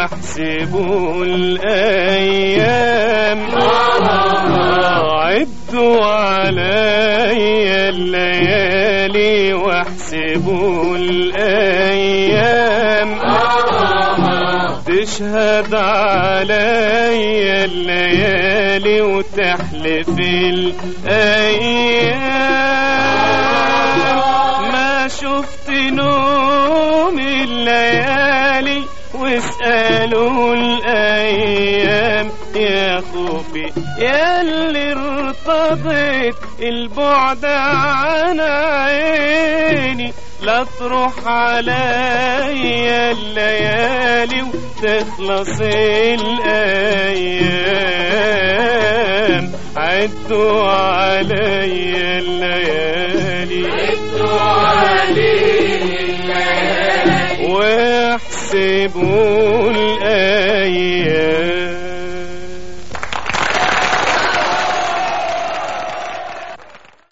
واحسبوا الأيام عدوا علي الليالي واحسبوا الأيام تشهد علي الليالي وتحلف الأيام ما شفت نوم الليالي واسألوا الأيام يا خوفي يا اللي ارتضيت البعد عن عيني لا تروح عليا الليالي وتخلص الأيام عدوا عليا الليالي واحسبوا